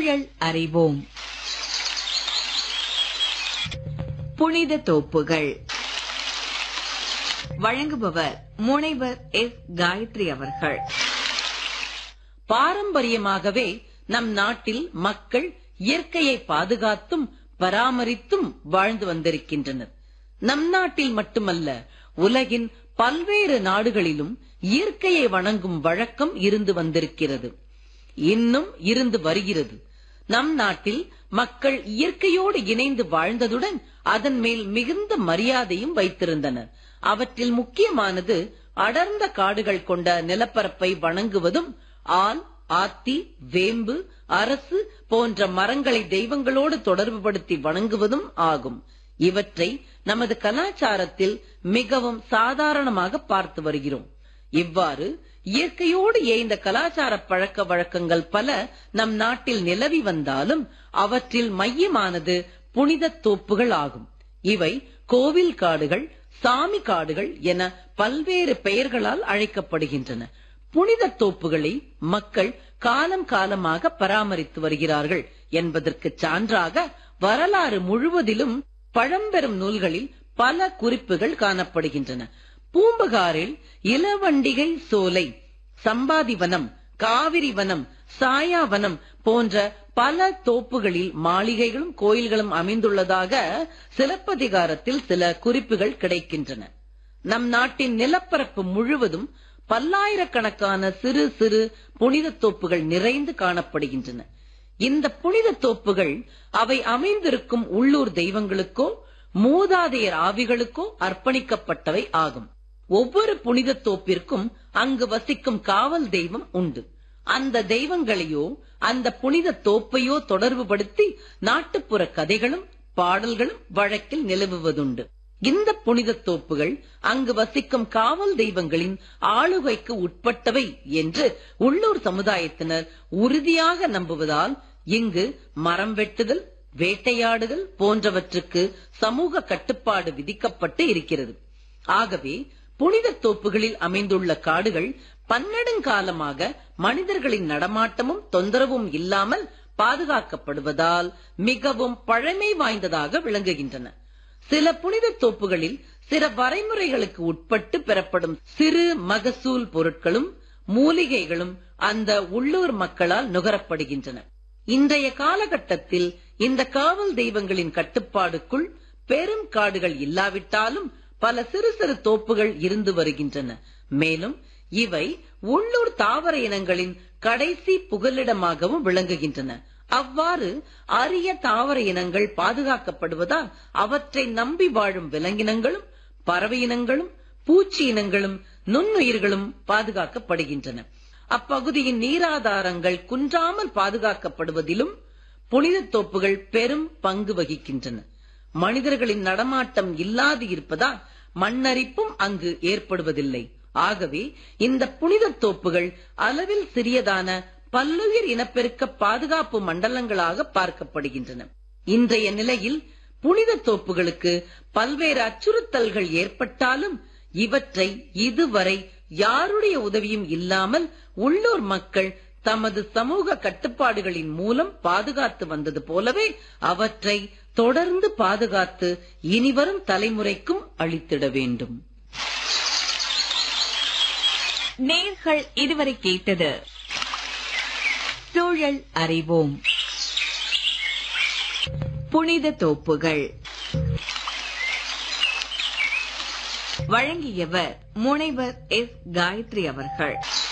சூழல் அறிவோம் புனித தோப்புகள் வழங்குபவர் முனைவர் எஸ் காயத்ரி அவர்கள் பாரம்பரியமாகவே நம் நாட்டில் மக்கள் இயற்கையை பாதுகாத்தும் பராமரித்தும் வாழ்ந்து வந்திருக்கின்றனர் நம் நாட்டில் மட்டுமல்ல உலகின் பல்வேறு நாடுகளிலும் இயற்கையை வணங்கும் வழக்கம் இருந்து வந்திருக்கிறது இன்னும் இருந்து வருகிறது நம் நாட்டில் மக்கள் இயற்கையோடு இணைந்து வாழ்ந்ததுடன் அதன் மேல் மிகுந்த மரியாதையும் வைத்திருந்தனர் அவற்றில் முக்கியமானது அடர்ந்த காடுகள் கொண்ட நிலப்பரப்பை வணங்குவதும் ஆல் ஆத்தி வேம்பு அரசு போன்ற மரங்களை தெய்வங்களோடு தொடர்புபடுத்தி வணங்குவதும் ஆகும் இவற்றை நமது கலாச்சாரத்தில் மிகவும் சாதாரணமாக பார்த்து வருகிறோம் இவ்வாறு இயற்கையோடு ஏய்ந்த கலாச்சார பழக்க வழக்கங்கள் பல நம் நாட்டில் நிலவி வந்தாலும் அவற்றில் மையமானது புனித தோப்புகள் ஆகும் இவை கோவில் காடுகள் சாமி காடுகள் என பல்வேறு பெயர்களால் அழைக்கப்படுகின்றன புனித தோப்புகளை மக்கள் காலம் காலமாக பராமரித்து வருகிறார்கள் என்பதற்கு சான்றாக வரலாறு முழுவதிலும் பழம்பெரும் நூல்களில் பல குறிப்புகள் காணப்படுகின்றன பூம்புகாரில் இளவண்டிகை சோலை சம்பாதிவனம் காவிரி வனம் சாயாவனம் போன்ற பல தோப்புகளில் மாளிகைகளும் கோயில்களும் அமைந்துள்ளதாக சிலப்பதிகாரத்தில் சில குறிப்புகள் கிடைக்கின்றன நம் நாட்டின் நிலப்பரப்பு முழுவதும் பல்லாயிரக்கணக்கான சிறு சிறு புனித தோப்புகள் நிறைந்து காணப்படுகின்றன இந்த புனித தோப்புகள் அவை அமைந்திருக்கும் உள்ளூர் தெய்வங்களுக்கோ மூதாதையர் ஆவிகளுக்கோ அர்ப்பணிக்கப்பட்டவை ஆகும் ஒவ்வொரு புனித தோப்பிற்கும் அங்கு வசிக்கும் காவல் தெய்வம் உண்டு அந்த தெய்வங்களையோ அந்த புனித தோப்பையோ தொடர்புபடுத்தி நாட்டுப்புற கதைகளும் பாடல்களும் வழக்கில் நிலவுவதுண்டு இந்த புனித தோப்புகள் அங்கு வசிக்கும் காவல் தெய்வங்களின் ஆளுகைக்கு உட்பட்டவை என்று உள்ளூர் சமுதாயத்தினர் உறுதியாக நம்புவதால் இங்கு மரம் வெட்டுதல் வேட்டையாடுதல் போன்றவற்றுக்கு சமூக கட்டுப்பாடு விதிக்கப்பட்டு இருக்கிறது ஆகவே புனித தோப்புகளில் அமைந்துள்ள காடுகள் பன்னெடுங்காலமாக மனிதர்களின் நடமாட்டமும் தொந்தரவும் இல்லாமல் பாதுகாக்கப்படுவதால் மிகவும் பழமை வாய்ந்ததாக விளங்குகின்றன சில புனித தோப்புகளில் சில வரைமுறைகளுக்கு உட்பட்டு பெறப்படும் சிறு மகசூல் பொருட்களும் மூலிகைகளும் அந்த உள்ளூர் மக்களால் நுகரப்படுகின்றன இன்றைய காலகட்டத்தில் இந்த காவல் தெய்வங்களின் கட்டுப்பாடுக்குள் பெரும் காடுகள் இல்லாவிட்டாலும் பல சிறு சிறு தோப்புகள் இருந்து வருகின்றன மேலும் இவை உள்ளூர் தாவர இனங்களின் கடைசி புகலிடமாகவும் விளங்குகின்றன அவ்வாறு அரிய தாவர இனங்கள் பாதுகாக்கப்படுவதால் அவற்றை நம்பி வாழும் விலங்கினங்களும் பறவை இனங்களும் பூச்சி இனங்களும் நுண்ணுயிர்களும் பாதுகாக்கப்படுகின்றன அப்பகுதியின் நீராதாரங்கள் குன்றாமல் பாதுகாக்கப்படுவதிலும் புனித தோப்புகள் பெரும் பங்கு வகிக்கின்றன மனிதர்களின் நடமாட்டம் இல்லாது இருப்பதால் மண்ணரிப்பும் அங்கு ஏற்படுவதில்லை ஆகவே இந்த புனித தோப்புகள் அளவில் சிறியதான பல்லுயிர் இனப்பெருக்க பாதுகாப்பு மண்டலங்களாக பார்க்கப்படுகின்றன இன்றைய நிலையில் புனித தோப்புகளுக்கு பல்வேறு அச்சுறுத்தல்கள் ஏற்பட்டாலும் இவற்றை இதுவரை யாருடைய உதவியும் இல்லாமல் உள்ளூர் மக்கள் தமது சமூக கட்டுப்பாடுகளின் மூலம் பாதுகாத்து வந்தது போலவே அவற்றை தொடர்ந்து பாதுகாத்து இனிவரும் தலைமுறைக்கும் அளித்திட வேண்டும் நேர்கள் இதுவரை கேட்டது சூழல் அறிவோம் புனித தோப்புகள் வழங்கியவர் முனைவர் எஸ் காயத்ரி அவர்கள்